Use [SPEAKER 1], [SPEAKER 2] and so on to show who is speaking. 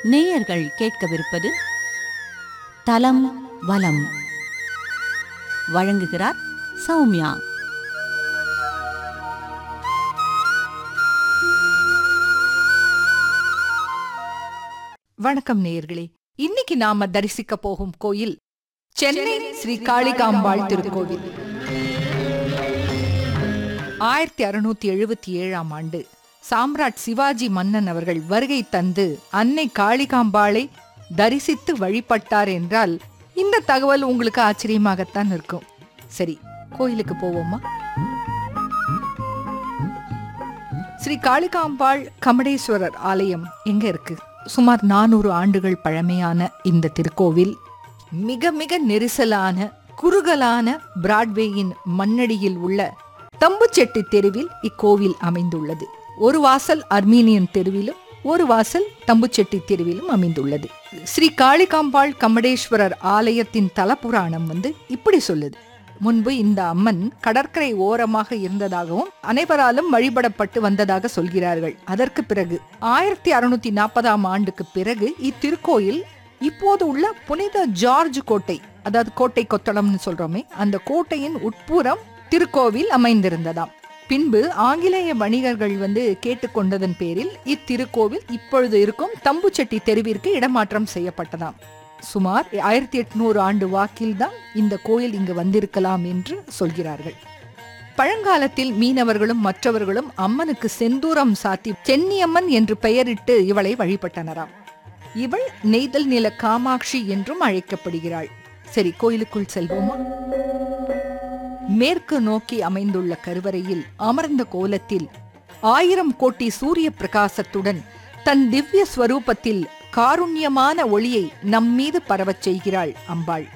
[SPEAKER 1] நேயர்கள் கேட்கவிருப்பது தலம் வலம் வழங்குகிறார் சௌமியா
[SPEAKER 2] வணக்கம் நேயர்களே இன்னைக்கு நாம தரிசிக்க போகும் கோயில் சென்னை ஸ்ரீ காளிகாம்பாள் திருக்கோவில் ஆயிரத்தி அறுநூத்தி எழுபத்தி ஏழாம் ஆண்டு சாம்ராட் சிவாஜி மன்னன் அவர்கள் வருகை தந்து அன்னை காளிகாம்பாளை தரிசித்து வழிபட்டார் என்றால் இந்த தகவல் உங்களுக்கு ஆச்சரியமாகத்தான் இருக்கும் சரி கோயிலுக்கு போவோமா ஸ்ரீ காளிகாம்பாள் கமடேஸ்வரர் ஆலயம் எங்க இருக்கு சுமார் நானூறு ஆண்டுகள் பழமையான இந்த திருக்கோவில் மிக மிக நெரிசலான குறுகலான பிராட்வேயின் மண்ணடியில் உள்ள தம்புச்செட்டி தெருவில் இக்கோவில் அமைந்துள்ளது ஒரு வாசல் அர்மீனியன் தெருவிலும் ஒரு வாசல் தம்புச்செட்டி தெருவிலும் அமைந்துள்ளது ஸ்ரீ காளிகாம்பாள் கமடேஸ்வரர் ஆலயத்தின் தலபுராணம் வந்து இப்படி சொல்லுது முன்பு இந்த அம்மன் கடற்கரை ஓரமாக இருந்ததாகவும் அனைவராலும் வழிபடப்பட்டு வந்ததாக சொல்கிறார்கள் அதற்கு பிறகு ஆயிரத்தி அறுநூத்தி நாற்பதாம் ஆண்டுக்கு பிறகு இத்திருக்கோயில் இப்போது உள்ள புனித ஜார்ஜ் கோட்டை அதாவது கோட்டை கொத்தளம்னு சொல்றோமே அந்த கோட்டையின் உட்புறம் திருக்கோவில் அமைந்திருந்ததாம் பின்பு ஆங்கிலேய வணிகர்கள் வந்து கேட்டுக்கொண்டதன் பேரில் இத்திருக்கோவில் இப்பொழுது இருக்கும் தம்புச்செட்டி தெருவிற்கு இடமாற்றம் செய்யப்பட்டதாம் சுமார் ஆயிரத்தி எட்நூறு ஆண்டு வாக்கில் தான் இந்த கோயில் இங்கு வந்திருக்கலாம் என்று சொல்கிறார்கள் பழங்காலத்தில் மீனவர்களும் மற்றவர்களும் அம்மனுக்கு செந்தூரம் சாத்தி சென்னியம்மன் என்று பெயரிட்டு இவளை வழிபட்டனராம் இவள் நெய்தல் நில காமாட்சி என்றும் அழைக்கப்படுகிறாள் சரி கோயிலுக்குள் செல்வோமா மேற்கு நோக்கி அமைந்துள்ள கருவறையில் அமர்ந்த கோலத்தில் ஆயிரம் கோட்டி சூரிய பிரகாசத்துடன் தன் திவ்ய ஸ்வரூபத்தில் காருண்யமான ஒளியை நம்மீது பரவச் செய்கிறாள் அம்பாள்